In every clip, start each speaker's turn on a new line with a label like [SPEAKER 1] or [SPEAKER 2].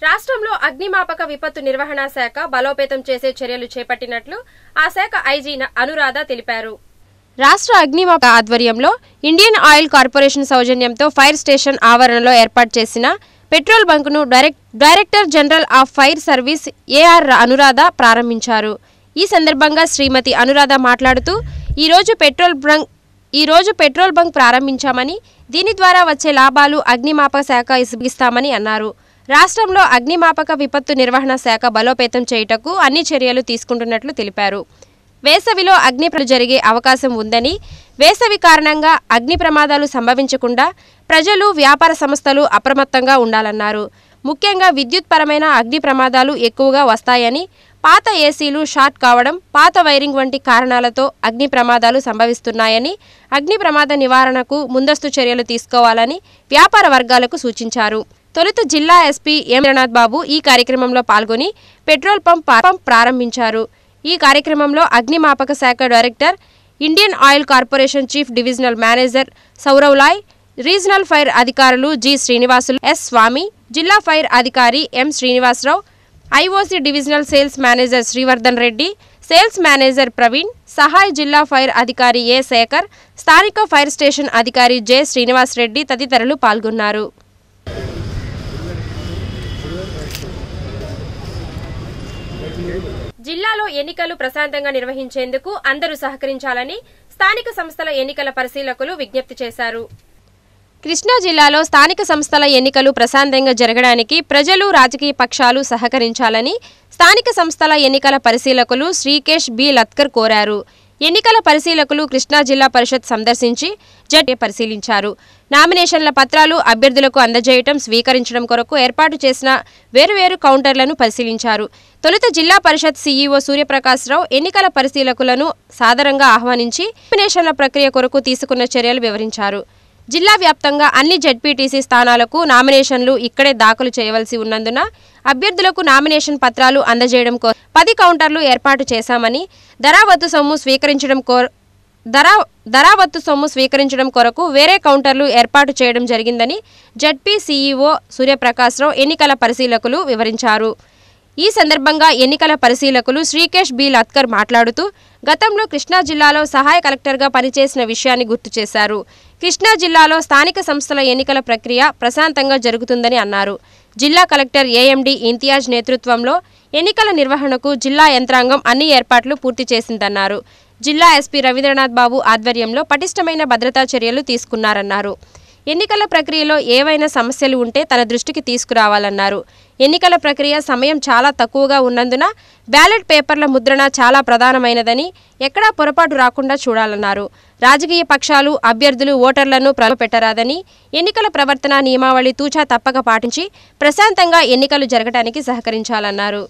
[SPEAKER 1] రాష్ట్రంలో అగ్నిమాపక విపత్తు నిర్వహణ శాఖ బలోపేతం చేసే చర్యలు చేపట్టినట్లు ఆ శాఖ ఐజీ న- అనురాధ తెలిపారు రాష్ట్ర అగ్నిమాపక ఆధ్వర్యంలో ఇండియన్ ఆయిల్ కార్పొరేషన్ సౌజన్యంతో ఫైర్ స్టేషన్ ఆవరణలో ఏర్పాటు చేసిన పెట్రోల్ బంకును direct director general of fire service A R Anuradha ప్రారంభించారు ఈ సందర్భంగా శ్రీమతి అనురాధ మాట్లాడుతూ ఈ రోజు పెట్రోల్ బంక్ ఈ రోజు పెట్రోల్ బంక్ ప్రారంభించామని దీని ద్వారా వచ్చే లాభాలు అగ్నిమాపక శాఖ ఇస్తామని అన్నారు రాష్ట్రంలో అగ్నిమాపక విపత్తు నిర్వహణ శాఖ బలోపేతం చేయుటకు అన్ని చర్యలు తీసుకుంటున్నట్లు తెలిపారు వేసవిలో అగ్ని ప్ర- జరిగే అవకాశం ఉందని వేసవి కారణంగా అగ్ని ప్రమాదాలు సంభవించకుండా ప్రజలు వ్యాపార సంస్థలు అప్రమత్తంగా ఉండాలన్నారు ముఖ్యంగా విద్యుత్ పరమైన అగ్ని ప్రమాదాలు ఎక్కువగా వస్తాయని పాత ఏసీలు షార్ట్ కావడం పాత వైరింగ్ వంటి కారణాలతో అగ్ని ప్రమాదాలు సంభవిస్తున్నాయని అగ్ని ప్రమాద నివారణకు ముందస్తు చర్యలు తీసుకోవాలని వ్యాపార వర్గాలకు సూచించారు తొలుత జిల్లా ఎస్పీ ఎం రనాథ్ బాబు ఈ కార్యక్రమంలో పాల్గొని పెట్రోల్ పంప్ పా- పంప్ ప్రారంభించారు ఈ కార్యక్రమంలో అగ్నిమాపక శాఖ director Indian oil corporation chief divisional manager Saurav Lai regional fire అధికారులు జి శ్రీనివాసులు ఎస్ స్వామి జిల్లా ఫైర్ అధికారి M Srinivasarao IOC divisional sales manager Srivardhan Reddy sales manager Praveen Sahay జిల్లా ఫైర్ అధికారి ఏ శేఖర్ స్థానిక ఫైర్ స్టేషన్ అధికారి జె శ్రీనివాస్ రెడ్డి తదితరులు పాల్గొన్నారు జిల్లాలో ఎన్నికలు ప్రశాంతంగా నిర్వహించేందుకు అందరూ సహకరించాలని స్థానిక సంస్థల ఎన్నికల పరిశీలకులు విజ్ఞప్తి చేశారు కృష్ణా జిల్లాలో స్థానిక సంస్థల ఎన్నికలు ప్రశాంతంగా జరగడానికి ప్రజలు రాజకీయ పక్షాలు సహకరించాలని స్థానిక సంస్థల ఎన్నికల పరిశీలకులు శ్రీకేష్ బి లత్కర్ కోరారు ఎన్నికల పరిశీలకులు కృష్ణా జిల్లా పరిషత్ సందర్శించి జట్ పరిశీలించారు నామినేషన్ల పత్రాలు అభ్యర్థులకు అందజేయటం స్వీకరించడం కొరకు ఏర్పాటు చేసిన వేరువేరు కౌంటర్లను పరిశీలించారు తొలుత జిల్లా పరిషత్ సీఈఓ సూర్యప్రకాశ్రావు ఎన్నికల పరిశీలకులను సాదరంగా ఆహ్వానించి నామినేషన్ల ప్రక్రియ కొరకు తీసుకున్న చర్యలు వివరించారు జిల్లా వ్యాప్తంగా అన్ని జడ్పీటీసీ స్థానాలకు నామినేషన్లు ఇక్కడే దాఖలు చేయవలసి ఉన్నందున అభ్యర్థులకు నామినేషన్ పత్రాలు అందజేయడం కో పది కౌంటర్లు ఏర్పాటు చేశామని ధరావత్తు సొమ్ము స్వీకరించడం కో ధరా ధరావత్తు సొమ్ము స్వీకరించడం కొరకు వేరే కౌంటర్లు ఏర్పాటు చేయడం జరిగిందని జడ్పీ సీఈఓ సూర్యప్రకాశ్రావు ఎన్నికల పరిశీలకులు వివరించారు ఈ సందర్భంగా ఎన్నికల పరిశీలకులు శ్రీకేష్ బి లత్కర్ మాట్లాడుతూ గతంలో కృష్ణా జిల్లాలో సహాయ కలెక్టర్గా పనిచేసిన విషయాన్ని గుర్తు చేశారు కృష్ణా జిల్లాలో స్థానిక సంస్థల ఎన్నికల ప్రక్రియ ప్రశాంతంగా జరుగుతుందని అన్నారు జిల్లా కలెక్టర్ ఏఎండి ఇంతియాజ్ నేతృత్వంలో ఎన్నికల నిర్వహణకు జిల్లా యంత్రాంగం అన్ని ఏర్పాట్లు పూర్తి చేసిందన్నారు జిల్లా ఎస్పీ రవీంద్రనాథ్ బాబు ఆధ్వర్యంలో పటిష్టమైన భద్రతా చర్యలు తీసుకున్నారన్నారు ఎన్నికల ప్రక్రియలో ఏవైనా సమస్యలు ఉంటే తన దృష్టికి తీసుకురావాలన్నారు ఎన్నికల ప్రక్రియ సమయం చాలా తక్కువగా ఉన్నందున బ్యాలెట్ పేపర్ల ముద్రణ చాలా ప్రధానమైనదని ఎక్కడా పొరపాటు రాకుండా చూడాలన్నారు రాజకీయ పక్షాలు అభ్యర్థులు ఓటర్లను ప్రలోభపెట్టరాదని ఎన్నికల ప్రవర్తన నియమావళి తూచా తప్పక పాటించి ప్రశాంతంగా ఎన్నికలు జరగడానికి సహకరించాలన్నారు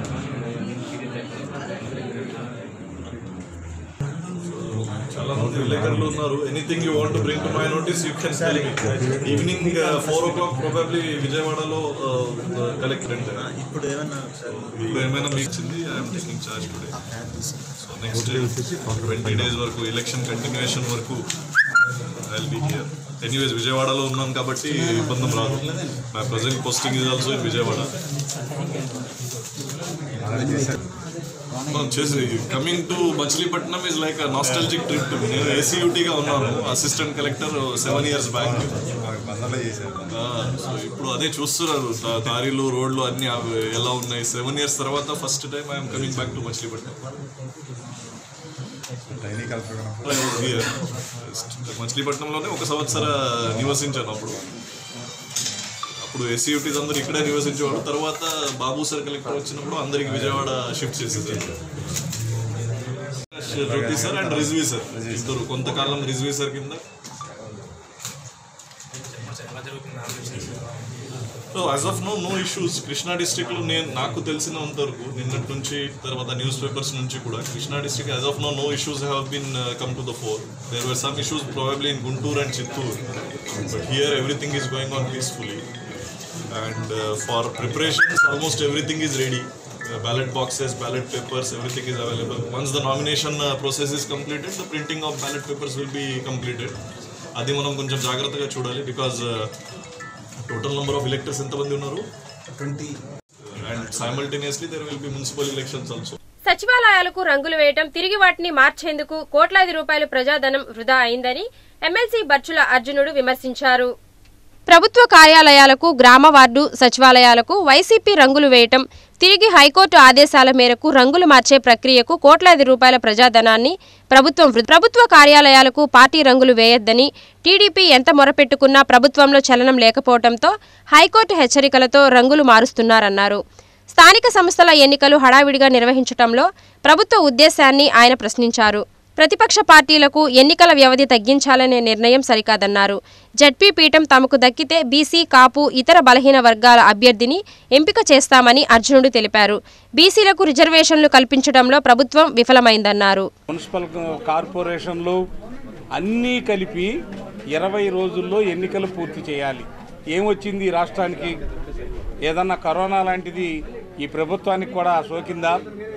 [SPEAKER 2] చాలా మంది విలేకరులు ఉన్నారు anything you want bring to my notice you can tell me evening four o'clock probably విజయవాడలో కలెక్టర్ అంటే
[SPEAKER 3] ఇప్పుడు ఏమన్నా సార్
[SPEAKER 2] ఇప్పుడు ఏమైనా మీకు ఇచ్చింది I'm taking charge today so next twenty days వరకు ఎలక్షన్ కంటిన్యూషన్ వరకు ఐ బీ హియర్ ఎనీవేస్ విజయవాడలో ఉన్నాను కాబట్టి ఇబ్బంది రాదు my present posting is also in Vijayawada మనం చేసి coming to Machilipatnam is like nostalgic trip నేను ఏసీయూటీగా ఉన్నాను assistant collector seven years back so ఇప్పుడు అదే చూస్తున్నారు దా- దారిలు రోడ్లు అన్ని అవి ఎలా ఉన్నాయి సెవెన్ ఇయర్స్ తర్వాత first time I'm coming back to Machilipatnam I was here. మచిలీపట్నంలోనే ఒక సంవత్సర నివసించాను అప్పుడు అప్పుడు ఎస్సీయూటీస్ అందరూ ఇక్కడే నివసించేవాడు తర్వాత బాబు సార్ కలెక్టర్ వచ్చినప్పుడు అందరికి విజయవాడ షిఫ్ట్ చేసేసారు Jyoti sir and Rizvi sir ఇద్దరు కొంతకాలం రిజ్వీ సార్ కింద so as of no no issues Krishna district లో నేను నాకు తెలిసినంత వరకు నిన్నటి నుంచి తర్వాత న్యూస్ పేపర్స్ నుంచి కూడా Krishna district as of no no issues have been come to the fore there were some issues probably in Guntur and Chittoor but here everything is going on peacefully and uh, for preparations almost everything is ready uh, ballot boxes ballot papers everything is available once the nomination uh, process is completed the printing of ballot papers will be completed అది మనం కొంచెం జాగ్రత్తగా చూడాలి because total number of electors ఎంతమంది ఉన్నారు
[SPEAKER 3] 20
[SPEAKER 2] and simultaneously there will be municipal elections also.
[SPEAKER 1] సచివాలయాలకు రంగులు వేయటం తిరిగి వాటిని మార్చేందుకు కోట్లాది రూపాయల ప్రజాధనం వృధా అయిందని ఎమ్మెల్సీ బర్చుల అర్జునుడు విమర్శించారు ప్రభుత్వ కార్యాలయాలకు గ్రామ వార్డు సచివాలయాలకు వైసీపీ రంగులు వేయటం తిరిగి హైకోర్టు ఆదేశాల మేరకు రంగులు మార్చే ప్రక్రియకు కోట్లాది రూపాయల ప్రజాధనాన్ని ప్రభుత్వం వృ- ప్రభుత్వ కార్యాలయాలకు పార్టీ రంగులు వేయొద్దని టీడీపీ ఎంత మొరపెట్టుకున్నా ప్రభుత్వంలో చలనం లేకపోవడంతో హైకోర్టు హెచ్చరికలతో రంగులు మారుస్తున్నారన్నారు స్థానిక సంస్థల ఎన్నికలు హడావిడిగా నిర్వహించటంలో ప్రభుత్వ ఉద్దేశాన్ని ఆయన ప్రశ్నించారు ప్రతిపక్ష పార్టీలకు ఎన్నికల వ్యవధి తగ్గించాలనే నిర్ణయం సరికాదన్నారు జడ్పీ పీఠం తమకు దక్కితే బీసీ కాపు ఇతర బలహీన వర్గాల అభ్యర్థిని ఎంపిక చేస్తామని అర్జునుడు తెలిపారు బీసీలకు రిజర్వేషన్లు కల్పించడంలో ప్రభుత్వం విఫలమైందన్నారు
[SPEAKER 4] మున్సిపల్ కార్పొరేషన్లు అన్నీ కలిపి ఇరవై రోజుల్లో ఎన్నికలు పూర్తి చేయాలి ఏమొచ్చింది ఈ రాష్ట్రానికి ఏదన్నా కరోనా లాంటిది ఈ ప్రభుత్వానికి కూడా సోకిందా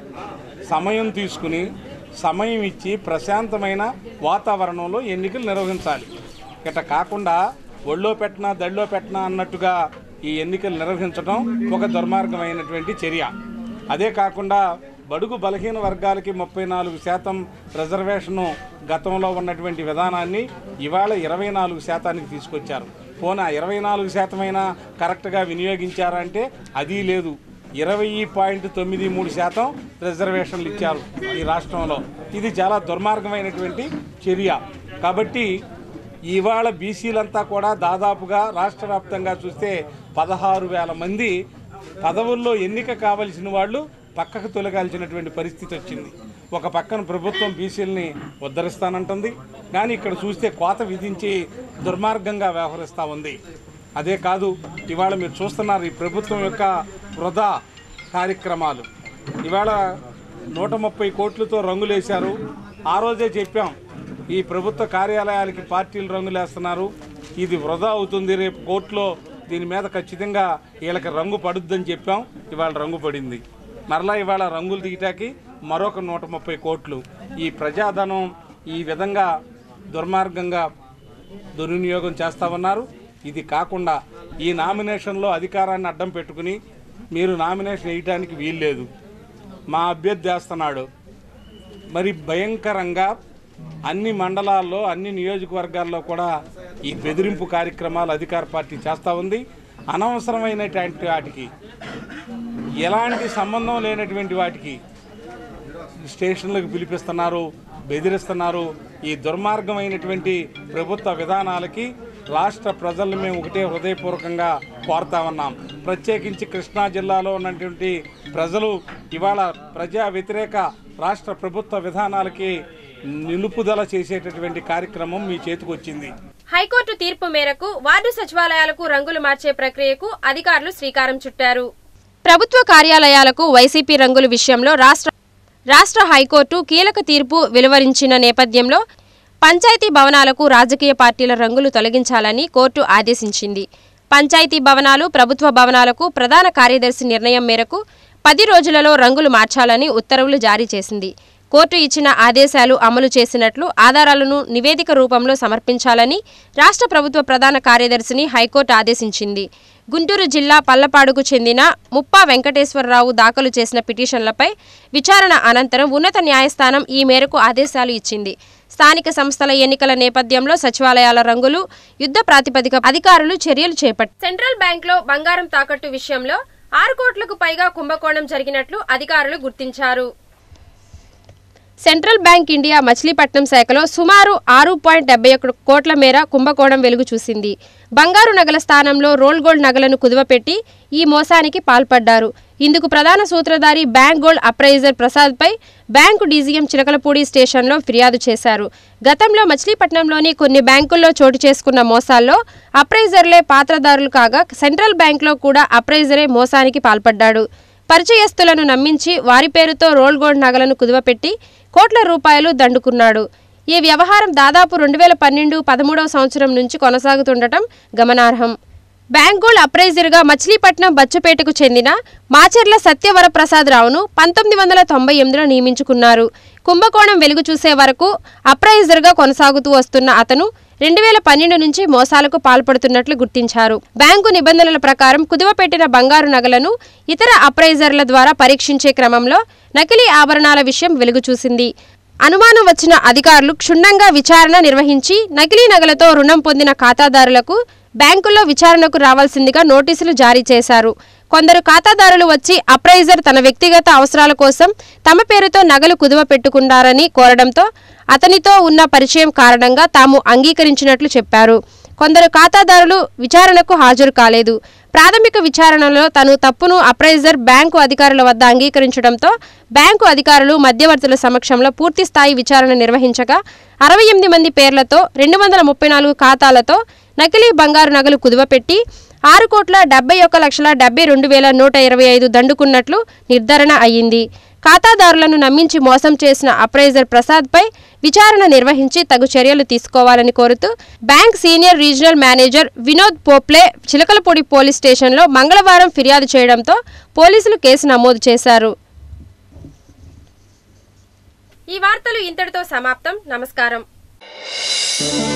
[SPEAKER 4] సమయం తీసుకుని సమయం ఇచ్చి ప్రశాంతమైన వాతావరణంలో ఎన్నికలు నిర్వహించాలి ఇట కాకుండా ఒళ్ళో పెట్టినా దళ్ళో పెట్టినా అన్నట్టుగా ఈ ఎన్నికలు నిర్వహించడం ఒక దుర్మార్గమైనటువంటి చర్య అదే కాకుండా బడుగు బలహీన వర్గాలకి ముప్పై నాలుగు శాతం రిజర్వేషను గతంలో ఉన్నటువంటి విధానాన్ని ఇవాళ ఇరవై నాలుగు శాతానికి తీసుకొచ్చారు పోనా ఇరవై నాలుగు శాతమైనా కరెక్ట్గా వినియోగించారంటే అది లేదు ఇరవై పాయింట్ తొమ్మిది మూడు శాతం రిజర్వేషన్లు ఇచ్చారు ఈ రాష్ట్రంలో ఇది చాలా దుర్మార్గమైనటువంటి చర్య కాబట్టి ఇవాళ బీసీలంతా కూడా దాదాపుగా రాష్ట్ర వ్యాప్తంగా చూస్తే పదహారు వేల మంది పదవుల్లో ఎన్నిక కావలసిన వాళ్ళు పక్కకు తొలగాల్సినటువంటి పరిస్థితి వచ్చింది ఒక పక్కన ప్రభుత్వం బీసీలని ఉద్ధరిస్తానంటుంది కానీ ఇక్కడ చూస్తే కోత విధించి దుర్మార్గంగా వ్యవహరిస్తూ ఉంది అదే కాదు ఇవాళ మీరు చూస్తున్నారు ఈ ప్రభుత్వం యొక్క వృధా కార్యక్రమాలు ఇవాళ నూట ముప్పై కోట్లతో రంగులేశారు ఆ రోజే చెప్పాం ఈ ప్రభుత్వ కార్యాలయాలకి పార్టీలు రంగులేస్తున్నారు ఇది వృధా అవుతుంది రేపు కోర్టులో దీని మీద ఖచ్చితంగా వీళ్ళకి రంగు పడుద్దని చెప్పాం ఇవాళ రంగు పడింది మరలా ఇవాళ రంగులు తీయటానికి మరొక నూట ముప్పై కోట్లు ఈ ప్రజాధనం ఈ విధంగా దుర్మార్గంగా దుర్వినియోగం చేస్తా ఉన్నారు ఇది కాకుండా ఈ నామినేషన్లో అధికారాన్ని అడ్డం పెట్టుకుని మీరు నామినేషన్ వేయటానికి వీల్లేదు మా అభ్యర్థి వేస్తున్నాడు మరి భయంకరంగా అన్ని మండలాల్లో అన్ని నియోజకవర్గాల్లో కూడా ఈ బెదిరింపు కార్యక్రమాలు అధికార పార్టీ చేస్తూ ఉంది అనవసరమైనటువంటి వాటికి ఎలాంటి సంబంధం లేనటువంటి వాటికి స్టేషన్లకు పిలిపిస్తున్నారు బెదిరిస్తున్నారు ఈ దుర్మార్గమైనటువంటి ప్రభుత్వ విధానాలకి రాష్ట్ర ప్రజలను మేము ఒకటే హృదయపూర్వకంగా కోరుతా ఉన్నాం ప్రత్యేకించి కృష్ణా జిల్లాలో ఉన్నటువంటి ప్రజలు ఇవాళ ప్రజా వ్యతిరేక రాష్ట్ర ప్రభుత్వ విధానాలకి నిలుపుదల చేసేటటువంటి కార్యక్రమం మీ చేతికి వచ్చింది
[SPEAKER 1] హైకోర్టు తీర్పు మేరకు వార్డు సచివాలయాలకు రంగులు మార్చే ప్రక్రియకు అధికారులు శ్రీకారం చుట్టారు ప్రభుత్వ కార్యాలయాలకు వైసీపీ రంగుల విషయంలో రాష్ట్ర రాష్ట్ర హైకోర్టు కీలక తీర్పు వెలువరించిన నేపథ్యంలో పంచాయతీ భవనాలకు రాజకీయ పార్టీల రంగులు తొలగించాలని కోర్టు ఆదేశించింది పంచాయతీ భవనాలు ప్రభుత్వ భవనాలకు ప్రధాన కార్యదర్శి నిర్ణయం మేరకు పది రోజులలో రంగులు మార్చాలని ఉత్తర్వులు జారీ చేసింది కోర్టు ఇచ్చిన ఆదేశాలు అమలు చేసినట్లు ఆధారాలను నివేదిక రూపంలో సమర్పించాలని రాష్ట్ర ప్రభుత్వ ప్రధాన కార్యదర్శిని హైకోర్టు ఆదేశించింది గుంటూరు జిల్లా పల్లపాడుకు చెందిన ముప్పా వెంకటేశ్వరరావు దాఖలు చేసిన పిటిషన్లపై విచారణ అనంతరం ఉన్నత న్యాయస్థానం ఈ మేరకు ఆదేశాలు ఇచ్చింది స్థానిక సంస్థల ఎన్నికల నేపథ్యంలో సచివాలయాల రంగులు యుద్ధ ప్రాతిపదిక అధికారులు చర్యలు చేపట్టారు సెంట్రల్ బ్యాంక్లో బంగారం తాకట్టు విషయంలో ఆరు కోట్లకు పైగా కుంభకోణం జరిగినట్లు అధికారులు గుర్తించారు సెంట్రల్ బ్యాంక్ ఇండియా మచిలీపట్నం శాఖలో సుమారు ఆరు పాయింట్ డెబ్బై ఒకటి కోట్ల మేర కుంభకోణం వెలుగు చూసింది బంగారు నగల స్థానంలో రోల్ గోల్డ్ నగలను కుదువపెట్టి ఈ మోసానికి పాల్పడ్డారు ఇందుకు ప్రధాన సూత్రధారి బ్యాంక్ గోల్డ్ అప్రైజర్ ప్రసాద్పై బ్యాంకు డీజీఎం చిలకలపూడి స్టేషన్లో ఫిర్యాదు చేశారు గతంలో మచిలీపట్నంలోని కొన్ని బ్యాంకుల్లో చోటు చేసుకున్న మోసాల్లో అప్రైజర్లే పాత్రదారులు కాగా సెంట్రల్ బ్యాంక్లో కూడా అప్రైజరే మోసానికి పాల్పడ్డాడు పరిచయస్తులను నమ్మించి వారి పేరుతో రోల్ గోల్డ్ నగలను కుదువపెట్టి కోట్ల రూపాయలు దండుకున్నాడు ఈ వ్యవహారం దాదాపు రెండు వేల పన్నెండు పదమూడవ సంవత్సరం నుంచి కొనసాగుతుండటం గమనార్హం బ్యాంక్ గోల్డ్ అప్రైజర్గా మచిలీపట్నం బచ్చపేటకు చెందిన మాచర్ల సత్యవర ప్రసాద్ రావును పంతొమ్మిది వందల తొంభై ఎనిమిదిలో నియమించుకున్నారు కుంభకోణం వెలుగు చూసే వరకు అప్రైజర్గా కొనసాగుతూ వస్తున్న అతను రెండు వేల పన్నెండు నుంచి మోసాలకు పాల్పడుతున్నట్లు గుర్తించారు బ్యాంకు నిబంధనల ప్రకారం కుదువపెట్టిన బంగారు నగలను ఇతర అప్రైజర్ల ద్వారా పరీక్షించే క్రమంలో నకిలీ ఆభరణాల విషయం వెలుగు చూసింది అనుమానం వచ్చిన అధికారులు క్షుణ్ణంగా విచారణ నిర్వహించి నకిలీ నగలతో రుణం పొందిన ఖాతాదారులకు బ్యాంకుల్లో విచారణకు రావాల్సిందిగా నోటీసులు జారీ చేశారు కొందరు ఖాతాదారులు వచ్చి అప్రైజర్ తన వ్యక్తిగత అవసరాల కోసం తమ పేరుతో నగలు కుదువ పెట్టుకున్నారని కోరడంతో అతనితో ఉన్న పరిచయం కారణంగా తాము అంగీకరించినట్లు చెప్పారు కొందరు ఖాతాదారులు విచారణకు హాజరు కాలేదు ప్రాథమిక విచారణలో తను తప్పును అప్రైజర్ బ్యాంకు అధికారుల వద్ద అంగీకరించడంతో బ్యాంకు అధికారులు మధ్యవర్తుల సమక్షంలో పూర్తి స్థాయి విచారణ నిర్వహించగా అరవై ఎనిమిది మంది పేర్లతో రెండు వందల ముప్పై నాలుగు ఖాతాలతో నకిలీ బంగారు నగలు కుదువపెట్టి ఆరు కోట్ల డెబ్బై ఒక్క లక్షల డెబ్బై రెండు వేల నూట ఇరవై ఐదు దండుకున్నట్లు నిర్ధారణ అయ్యింది ఖాతాదారులను నమ్మించి మోసం చేసిన అప్రైజర్ ప్రసాద్పై విచారణ నిర్వహించి తగు చర్యలు తీసుకోవాలని కోరుతూ bank senior regional manager Vinod Pople Chilakalapudi police స్టేషన్లో మంగళవారం ఫిర్యాదు చేయడంతో పోలీసులు కేసు నమోదు చేశారు ఈ వార్తలు ఇంతటితో సమాప్తం నమస్కారం